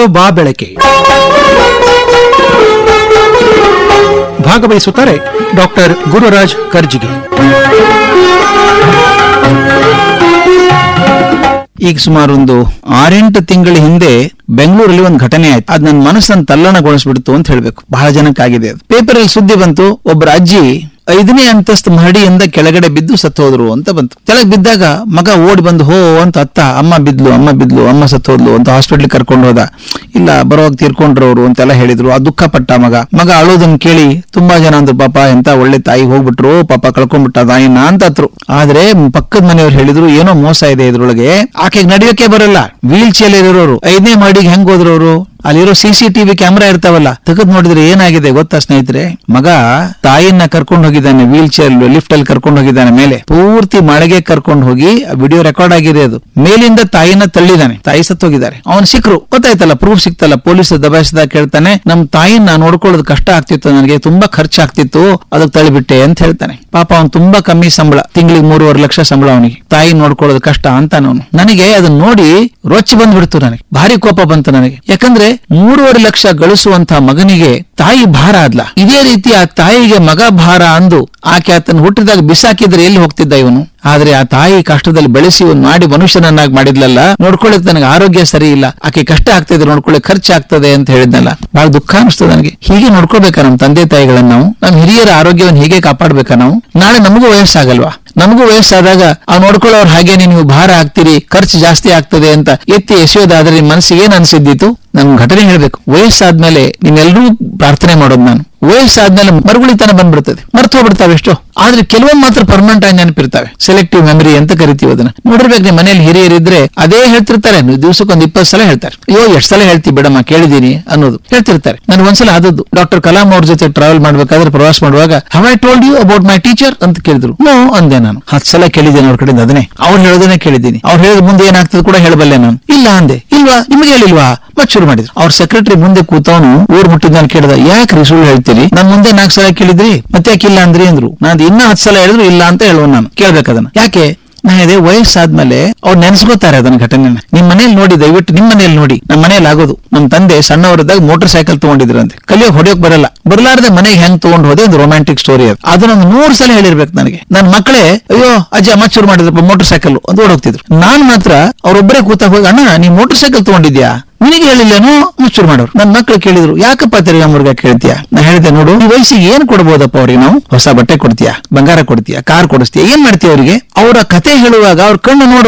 ಬಾ ಬೆಳಕೆ ಭಾಗವಹಿಸುತ್ತಾರೆ ಡಾಕ್ಟರ್ ಗುರುರಾಜ್ ಕರ್ಜಿಗೆ ಈಗ ಸುಮಾರು ಒಂದು ಆರೆಂಟು ತಿಂಗಳ ಹಿಂದೆ ಬೆಂಗಳೂರಲ್ಲಿ ಒಂದು ಘಟನೆ ಆಯ್ತು ಅದ್ ನನ್ನ ಮನಸ್ಸನ್ನು ತಲ್ಲಣಗೊಳಿಸ್ಬಿಡ್ತು ಅಂತ ಹೇಳ್ಬೇಕು ಬಹಳ ಜನಕ್ಕಾಗಿದೆ ಅದು ಪೇಪರ್ ಅಲ್ಲಿ ಸುದ್ದಿ ಬಂತು ಒಬ್ಬರ ಅಜ್ಜಿ ಐದನೇ ಅಂತಸ್ತು ಮಹಡಿಯಿಂದ ಕೆಳಗಡೆ ಬಿದ್ದು ಸತ್ತು ಹೋದ್ರು ಅಂತ ಬಂತು ಕೆಳಗೆ ಬಿದ್ದಾಗ ಮಗ ಓಡಿ ಬಂದು ಹೋ ಅಂತ ಅತ್ತ ಅಮ್ಮ ಬಿದ್ಲು ಅಮ್ಮ ಬಿದ್ಲು ಅಮ್ಮ ಸತ್ತು ಹೋದ್ಲು ಅಂತ ಹಾಸ್ಪಿಟ್ಲ್ ಕರ್ಕೊಂಡು ಹೋದ ಇಲ್ಲ ಬರೋವಾಗ ತೀರ್ಕೊಂಡ್ರು ಅವರು ಅಂತೆಲ್ಲ ಹೇಳಿದ್ರು ಆ ದುಃಖ ಪಟ್ಟ ಮಗ ಮಗ ಅಳೋದನ್ನ ಕೇಳಿ ತುಂಬಾ ಜನ ಅಂದ್ರು ಪಾಪ ಎಂತ ಒಳ್ಳೆ ತಾಯಿ ಹೋಗ್ಬಿಟ್ರು ಪಾಪ ಕಳ್ಕೊಂಡ್ಬಿಟ್ಟ ತಾಯಿನ ಅಂತ ಹತ್ರು ಆದ್ರೆ ಪಕ್ಕದ ಮನೆಯವ್ರು ಹೇಳಿದ್ರು ಏನೋ ಮೋಸ ಇದೆ ಇದ್ರೊಳಗೆ ಆಕೆಗೆ ನಡೆಯೋಕೆ ಬರಲ್ಲ ವೀಲ್ ಚೇರ್ ಇರೋರು ಐದನೇ ಮಾಡಿಗೆ ಹೆಂಗ್ ಹೋದ್ರು ಅವರು ಅಲ್ಲಿರೋ ಸಿ ಸಿ ಟಿವಿ ಕ್ಯಾಮ್ರಾ ಇರ್ತಾವಲ್ಲ ತೆಗೆದು ನೋಡಿದ್ರೆ ಏನಾಗಿದೆ ಗೊತ್ತಾ ಸ್ನೇಹಿತರೆ ಮಗ ತಾಯಿನ ಕರ್ಕೊಂಡು ಹೋಗಿದ್ದಾನೆ ವೀಲ್ ಚೇರ್ ಲಿಫ್ಟ್ ಅಲ್ಲಿ ಕರ್ಕೊಂಡು ಹೋಗಿದ್ದಾನೆ ಮೇಲೆ ಪೂರ್ತಿ ಮಳೆಗೆ ಕರ್ಕೊಂಡು ಹೋಗಿ ವಿಡಿಯೋ ರೆಕಾರ್ಡ್ ಆಗಿದೆ ಅದು ಮೇಲಿಂದ ತಾಯಿನ ತಳ್ಳಿದಾನೆ ತಾಯಿ ಸತ್ತೋಗಿದ್ದಾರೆ ಅವನು ಸಿಕ್ಕರು ಗೊತ್ತಾಯ್ತಲ್ಲ ಪ್ರೂಫ್ ಸಿಕ್ತಲ್ಲ ಪೊಲೀಸ್ ದಬಾಯಿಸಿದಾಗ ಕೇಳ್ತಾನೆ ನಮ್ ತಾಯಿನ ನೋಡ್ಕೊಳ್ಳೋದು ಕಷ್ಟ ಆಗ್ತಿತ್ತು ನನಗೆ ತುಂಬಾ ಖರ್ಚಾಗ್ತಿತ್ತು ಅದಕ್ಕೆ ತಳ್ಳಿಬಿಟ್ಟೆ ಅಂತ ಹೇಳ್ತಾನೆ ಪಾಪ ಅವ್ನು ತುಂಬಾ ಕಮ್ಮಿ ಸಂಬಳ ತಿಂಗಳಿಗೆ ಮೂರುವರೆ ಲಕ್ಷ ಸಂಬಳ ಅವನಿಗೆ ತಾಯಿ ನೋಡ್ಕೊಳ್ಳೋದು ಕಷ್ಟ ಅಂತ ಅವನು ನನಗೆ ಅದನ್ನ ನೋಡಿ ರೊಚ್ಚಿ ಬಂದ್ಬಿಡ್ತು ನನಗೆ ಭಾರಿ ಕೋಪ ಬಂತು ನನಗೆ ಯಾಕಂದ್ರೆ ಮೂರುವರೆ ಲಕ್ಷ ಗಳಿಸುವಂತ ಮಗನಿಗೆ ತಾಯಿ ಭಾರ ಅದ್ಲ ಇದೇ ರೀತಿ ಆ ತಾಯಿಗೆ ಮಗ ಭಾರ ಅಂದು ಆಕೆ ಆತನ ಹುಟ್ಟಿದಾಗ ಬಿಸಾಕಿದ್ರೆ ಎಲ್ಲಿ ಹೋಗ್ತಿದ್ದ ಇವನು ಆದ್ರೆ ಆ ತಾಯಿ ಕಷ್ಟದಲ್ಲಿ ಬೆಳೆಸಿ ಒಂದು ಮಾಡಿ ಮನುಷ್ಯನನ್ನಾಗಿ ಮಾಡಿದ್ಲಲ್ಲ ನೋಡ್ಕೊಳ್ಳಕ್ ನನಗೆ ಆರೋಗ್ಯ ಸರಿ ಇಲ್ಲ ಆಕೆ ಕಷ್ಟ ಆಗ್ತಿದೆ ನೋಡ್ಕೊಳ್ಳಿ ಖರ್ಚು ಆಗ್ತದೆ ಅಂತ ಹೇಳಿದ್ನಲ್ಲ ಬಹಳ ದುಃಖ ಅನಿಸ್ತದೆ ನನಗೆ ಹೀಗೆ ನೋಡ್ಕೋಬೇಕಾ ನಮ್ಮ ತಂದೆ ತಾಯಿಗಳನ್ನ ನಾವು ನಮ್ಮ ಹಿರಿಯರ ಆರೋಗ್ಯವನ್ನು ಹೀಗೆ ಕಾಪಾಡ್ಬೇಕಾ ನಾವು ನಾಳೆ ನಮಗೂ ವಯಸ್ಸಾಗಲ್ವಾ ನಮಗೂ ವಯಸ್ಸಾದಾಗ ಆ ನೋಡ್ಕೊಳ್ಳೋರು ಹಾಗೇನೆ ನೀವು ಭಾರ ಆಗ್ತೀರಿ ಖರ್ಚು ಜಾಸ್ತಿ ಆಗ್ತದೆ ಅಂತ ಎತ್ತಿ ಎಸೆಯೋದಾದ್ರೆ ನಿಮ್ ಮನಸ್ಸಿಗೆ ಏನ್ ಅನ್ಸಿದ್ದಿತ್ತು ನನ್ ಘಟನೆ ಹೇಳ್ಬೇಕು ವಯಸ್ಸಾದ್ಮೇಲೆ ನೀವೆಲ್ಲರೂ ಪ್ರಾರ್ಥನೆ ಮಾಡೋದು ನಾನು ವಯಸ್ಸಾದ್ಮೇಲೆ ಮರುಗುಳಿತನ ಬಂದ್ಬಿಡ್ತದೆ ಮರ್ತು ಹೋಗ್ಬಿಡ್ತಾವೆ ಎಷ್ಟೋ ಆದ್ರೆ ಕೆಲವೊಂದು ಮಾತ್ರ ಪರ್ಮನೆಂಟ್ ಆಗಿ ನೆನಪಿರ್ತಾವೆ ಸೆಲೆಕ್ಟಿವ್ ಮೆಮರಿ ಅಂತ ಕರಿತೀವಿ ಅದನ್ನ ನೋಡಿರ್ಬೇಕು ನಿಮ್ಮ ಮನೇಲಿ ಹಿರಿಯರಿದ್ರೆ ಅದೇ ಹೇಳ್ತಿರ್ತಾರೆ ನೀವು ದಿವಸಕ್ಕೆ ಒಂದ್ ಇಪ್ಪತ್ತು ಸಲ ಹೇಳ್ತಾರೆ ಅಯ್ಯೋ ಎಷ್ಟ್ ಸಲ ಹೇಳ್ತಿ ಬಿಡಮ್ಮ ಕೇಳಿದೀನಿ ಅನ್ನೋದು ಹೇಳ್ತಿರ್ತಾರೆ ನನ್ ಒಂದ್ಸಲ ಆದದ್ದು ಡಾಕ್ಟರ್ ಕಲಾಂ ಅವ್ರ ಜೊತೆ ಟ್ರಾವೆಲ್ ಮಾಡ್ಬೇಕಾದ್ರೆ ಪ್ರವಾಸ ಮಾಡುವಾಗ how I told you about my teacher ಅಂತ ಕೇಳಿದ್ರು ನೋ ಅಂದೆ ನಾನು ಹತ್ತು ಸಲ ಕೇಳಿದ್ದೇನೆ ಅವ್ರ ಕಡೆಯಿಂದ ಅದನ್ನೇ ಅವ್ರು ಹೇಳೋದನ್ನೇ ಕೇಳಿದ್ದೀನಿ ಅವ್ರು ಹೇಳಿದ ಮುಂದೆ ಏನಾಗ್ತದೆ ಕೂಡ ಹೇಳಬಲ್ಲೆ ನಾನು ಇಲ್ಲ ಅಂದೆ ಇಲ್ವಾ ನಿಮಗೆ ಹೇಳಿಲ್ವಾ ಮತ್ ಶುರು ಮಾಡಿದ್ರು ಅವ್ರ ಸೆಕ್ರೆಟರಿ ಮುಂದೆ ಕೂತವನು ಊರ್ ಮುಟ್ಟಿದ ನಾನು ಕೇಳಿದ ಯಾಕ್ರಿ ಸುಳ್ಳು ಹೇಳ್ತೀರಿ ನನ್ ಮುಂದೆ ನಾಲ್ಕು ಸಲ ಕೇಳಿದ್ರಿ ಮತ್ತೆ ಯಾಕೆ ಇಲ್ಲ ಅಂದ್ರಿ ಅಂದ್ರು ನಾನು ಇನ್ನ ಹತ್ತು ಸಲ ಹೇಳಿದ್ರು ಇಲ್ಲ ಅಂತ ಹೇಳುವ ನಾನು ಕೇಳ್ಬೇಕದನ್ನ ಯಾಕೆ ನಾ ಇದೆ ವಯಸ್ಸಾದ್ಮೇಲೆ ಅವ್ರು ನೆನೆಸ್ಕೋತಾರೆ ಅದನ್ನ ಘಟನೆನ ನಿಮ್ ಮನೇಲಿ ನೋಡಿ ದಯವಿಟ್ಟು ನಿಮ್ ಮನೇಲಿ ನೋಡಿ ನಮ್ಮ ಮನೇಲಿ ಆಗೋದು ನಮ್ ತಂದೆ ಸಣ್ಣವರಿದ್ದಾಗ ಮೋಟರ್ ಸೈಕಲ್ ತಗೊಂಡಿದ್ರಂತೆ ಕಲಿಯೋಕ್ ಹೊಡಿಯೋಕ್ ಬರಲ್ಲ ಬರಲಾರದೆ ಮನೆಗೆ ಹೆಂಗ್ ತಗೊಂಡ್ ಹೋದೆ ಒಂದು ರೊಮ್ಯಾಂಟಿಕ್ ಸ್ಟೋರಿ ಅದು ಅದನ್ನ ಒಂದು ನೂರು ಸಲ ಹೇಳಿರ್ಬೇಕು ನನಗೆ ನನ್ನ ಮಕ್ಕಳೇ ಅಯ್ಯೋ ಅಜ್ಜ ಅಮ್ಮ ಶುರು ಮಾಡಿದ್ರಪ್ಪ ಮೋಟರ್ ಸೈಕಲ್ ಅಂತ ಓಡೋಗ್ತಿದ್ರು ನಾನ್ ಮಾತ್ರ ಅವ್ರೊಬ್ಬರೇ ಕೂತಾಗ ಹೋಗಿ ಅಣ್ಣ ನೀ ಮೋಟರ್ ಸೈಕಲ್ ತಗೊಂಡಿದ್ಯಾ ನಿನಗೆ ಹೇಳಿಲ್ಲೇನೋ ಮುಚ್ಚೂರು ಮಾಡೋರು ನನ್ನ ಮಕ್ಕಳು ಕೇಳಿದ್ರು ಯಾಕಪ್ಪ ತಿರ್ಗಾ ಮುರುಗ ಕೇಳ್ತೀಯ ನಾ ಹೇಳಿದೆ ನೋಡು ಈ ವಯಸ್ಸಿಗೆ ಏನ್ ಕೊಡ್ಬೋದಪ್ಪ ಅವ್ರಿಗೆ ನಾವು ಹೊಸ ಬಟ್ಟೆ ಕೊಡ್ತೀಯಾ ಬಂಗಾರ ಕೊಡ್ತೀಯಾ ಕಾರ್ ಕೊಡಿಸ್ತೀಯಾ ಏನ್ ಮಾಡ್ತೀಯ ಅವರಿಗೆ ಅವರ ಕತೆ ಹೇಳುವಾಗ ಅವ್ರ ಕಣ್ಣು ನೋಡು